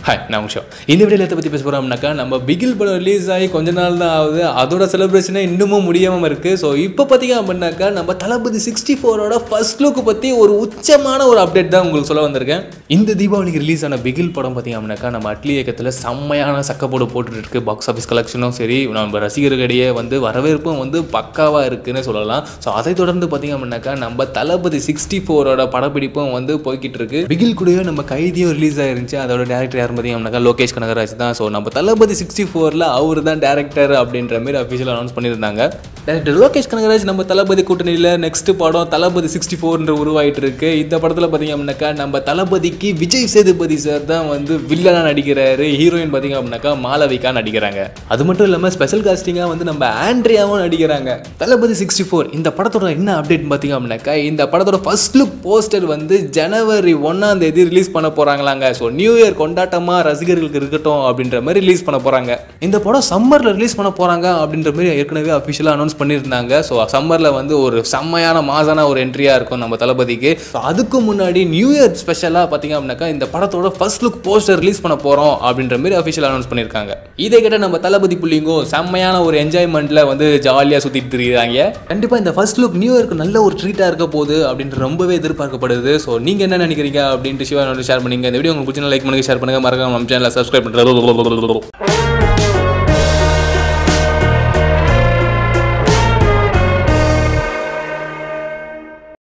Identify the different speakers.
Speaker 1: hi நான் உஷா இந்த வீடியோவில் எதை பற்றி பேச போகிறோம்னாக்கா நம்ம பிகில் படம் ரிலீஸ் ஆகி கொஞ்ச நாள் தான் ஆகுது அதோட செலிப்ரேஷனே இன்னமும் முடியாமல் இருக்குது ஸோ இப்போ பார்த்தீங்க அப்படின்னாக்கா நம்ம தளபதி சிக்ஸ்டி ஃபோரோட ஃபர்ஸ்ட் லுக் பற்றி ஒரு உச்சமான ஒரு அப்டேட் தான் உங்களுக்கு சொல்ல வந்திருக்கேன் இந்த தீபாவளிக்கு ரிலீஸ் ஆன பிகில் படம் பார்த்தீங்க அப்படின்னாக்கா நம்ம அட்லி இயக்கத்தில் செம்மையான சக்கப்போடு போட்டுட்டு இருக்கு பாக்ஸ் ஆஃபீஸ் கலெக்ஷனும் சரி நம்ம ரசிகர்களிடையே வந்து வரவேற்பும் வந்து பக்காவாக இருக்குன்னு சொல்லலாம் ஸோ அதை தொடர்ந்து பார்த்தீங்க அப்படின்னாக்கா நம்ம தளபதி சிக்ஸ்டி ஃபோரோட படப்பிடிப்பும் வந்து போய்கிட்டு இருக்கு பிகில் கூடயே நம்ம கைதியும் ரிலீஸ் ஆயிருந்துச்சு அதோட டேரக்டர் யார் பார்த்தீங்க அப்படின்னாக்கா லோகேஷ் கனகராஜ் தான் ஸோ நம்ம தளபதி சிக்ஸ்டி ஃபோரில் அவர் தான் டேரக்டர் அப்படின்ற மாதிரி அஃபிஷியல் அனௌன்ஸ் பண்ணியிருந்தாங்க டேரக்டர் லோகேஷ் கனகராஜ் நம்ம தளபதி கூட்டணியில் நெக்ஸ்ட் படம் தளபதி சிக்ஸ்டி ஃபோர்ன்ற உருவாயிட்டு இருக்கு இந்த படத்தில் பார்த்தீங்க அப்படின்னாக்கா நம்ம தளபதிக்கு விஜய் சேதுபதி சார் தான் வந்து வில்லனாக நடிக்கிறாரு ஹீரோயின் பார்த்தீங்க அப்படின்னாக்கா மாளவிகா நடிக்கிறாங்க அது மட்டும் இல்லாமல் ஸ்பெஷல் காஸ்டிங்காக வந்து நம்ம ஆண்ட்ரியாவும் நடிக்கிறாங்க தளபதி சிக்ஸ்டி ஃபோர் இந்த படத்தோட என்ன அப்டேட் பார்த்தீங்க அப்படின்னாக்கா இந்த படத்தோட ஃபர்ஸ்ட் லுக் போஸ்டர் வந்து ஜனவரி ஒன்றாம் தேதி ரிலீஸ் பண்ண போகிறாங்களாங்க ஸோ நியூ இயர் கொண்டாட்டமாக ரசிகர்களுக்கு இருக்கட்டும் அப்படின்ற மாதிரி ரிலீஸ் பண்ண போகிறாங்க இந்த படம் சம்மரில் ரிலீஸ் பண்ண போகிறாங்க அப்படின்ற மாதிரி ஏற்கனவே அஃபிஷியலாக அனௌன்ஸ் பண்ணியிருந்தாங்க ஸோ சம்மரில் வந்து ஒரு செம்மையான மாசான ஒரு என்ட்ரியாக இருக்கும் நம்ம தளபதிக்கு ஸோ அதுக்கு முன்னாடி நியூ இயர் ஸ்பெஷலாக பார்த்தீங்க அப்படின்னாக்கா இந்த படத்தோட ஃபர்ஸ்ட் லுக் போஸ்டர் ரிலீஸ் பண்ண போகிறோம் அப்படின்ற மாதிரி அஃபிஷியல் அனௌன்ஸ் பண்ணியிருக்காங்க இதை கேட்ட நம்ம தளபதி புள்ளிங்கோ செம்மையான ஒரு என்ஜாய்மெண்ட்டில் வந்து ஜாலியாக சுற்றிட்டு இருக்கிறாங்க கண்டிப்பாக இந்த ஃபர்ஸ்ட் லுக் நியூ இயர்க்கு நல்ல ஒரு ட்ரீட்டாக இருக்க போகுது அப்படின்ட்டு ரொம்பவே எதிர்பார்க்கப்படுது ஸோ நீங்கள் என்ன நினைக்கிறீங்க அப்படின்ட்டு சிவா ஷேர் பண்ணுங்க இந்த வீடியோ உங்களுக்கு பிடிச்சா லைக் பண்ணுங்க ஷேர் பண்ணுங்க மறக்காம நம்ம சேனலை சப்ஸ்கிரைப் பண்ணுறது